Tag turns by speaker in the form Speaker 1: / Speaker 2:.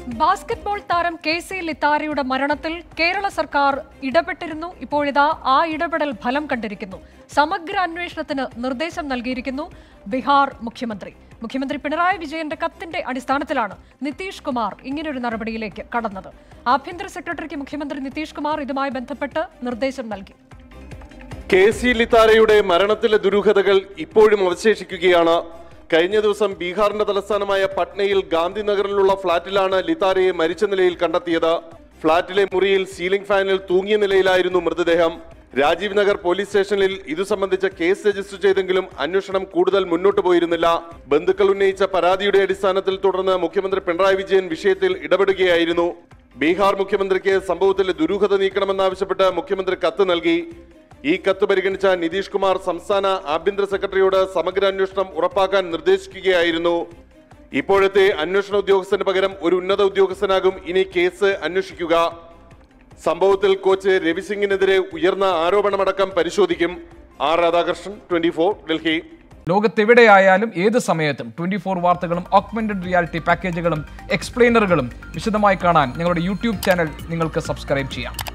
Speaker 1: basketball താരം K C ലിത്താരയുടെ മരണത്തിൽ കേരള സർക്കാർ ഇടപെട്ടിരുന്നു ഇപ്പോഴിതാ ആ ഇടപെടൽ ഫലം കണ്ടിരിക്കുന്നു സമഗ്ര അന്വേഷണത്തിന് നിർദ്ദേശം നൽകിയിരിക്കുന്നു ബീഹാർ മുഖ്യമന്ത്രി മുഖ്യമന്ത്രി പിണറായി വിജയന്റെ കത്തിന്റെ അടിസ്ഥാനത്തിലാണ് നിതീഷ് കുമാർ ഇങ്ങനൊരു നടപടിയിലേക്ക് കടന്നത് ആഭ്യന്തര സെക്രട്ടറിക്ക് മുഖ്യമന്ത്രി നിതീഷ് കുമാർ ഇതുമായി ബന്ധപ്പെട്ട് നിർദ്ദേശം നൽകി
Speaker 2: കെ സി ലിത്താരയുടെ മരണത്തിലെ ദുരൂഹതകൾ ഇപ്പോഴും അവശേഷിക്കുകയാണ് കഴിഞ്ഞ ദിവസം ബീഹാറിന്റെ തലസ്ഥാനമായ പട്നയിൽ ഗാന്ധിനഗറിലുള്ള ഫ്ളാറ്റിലാണ് ലിത്താരയെ മരിച്ച നിലയിൽ കണ്ടെത്തിയത് ഫ്ളാറ്റിലെ മുറിയിൽ സീലിംഗ് ഫാനിൽ തൂങ്ങിയ നിലയിലായിരുന്നു മൃതദേഹം രാജീവ് നഗർ പോലീസ് സ്റ്റേഷനിൽ ഇതു സംബന്ധിച്ച കേസ് രജിസ്റ്റർ ചെയ്തെങ്കിലും അന്വേഷണം കൂടുതൽ മുന്നോട്ട് പോയിരുന്നില്ല ബന്ധുക്കൾ ഉന്നയിച്ച പരാതിയുടെ അടിസ്ഥാനത്തിൽ തുടർന്ന് മുഖ്യമന്ത്രി പിണറായി വിജയൻ വിഷയത്തിൽ ഇടപെടുകയായിരുന്നു ബീഹാർ മുഖ്യമന്ത്രിക്ക് സംഭവത്തിൽ ദുരൂഹത നീക്കണമെന്നാവശ്യപ്പെട്ട് മുഖ്യമന്ത്രി കത്ത് നൽകി ഈ കത്ത് പരിഗണിച്ച നിതീഷ് കുമാർ സംസ്ഥാന ആഭ്യന്തര സെക്രട്ടറിയോട് സമഗ്ര അന്വേഷണം ഉറപ്പാക്കാൻ നിർദ്ദേശിക്കുകയായിരുന്നു ഇപ്പോഴത്തെ അന്വേഷണ ഉദ്യോഗസ്ഥന് പകരം ഒരു ഉന്നത ഉദ്യോഗസ്ഥനാകും ഇനി കേസ് അന്വേഷിക്കുക സംഭവത്തിൽ കോച്ച് രവിസിംഗിനെതിരെ ഉയർന്ന ആരോപണമടക്കം പരിശോധിക്കും ആർ രാധാകൃഷ്ണൻ ട്വന്റി ഡൽഹി
Speaker 3: ലോകത്തെവിടെയായാലും ഏത് സമയത്തും ട്വന്റി ഫോർ വാർത്തകളും ഓഗ്മെന്റഡ് റിയാലിറ്റി പാക്കേജുകളും എക്സ്പ്ലെയിനറുകളും വിശദമായി കാണാൻ ഞങ്ങളുടെ യൂട്യൂബ് ചാനൽ നിങ്ങൾക്ക് സബ്സ്ക്രൈബ് ചെയ്യാം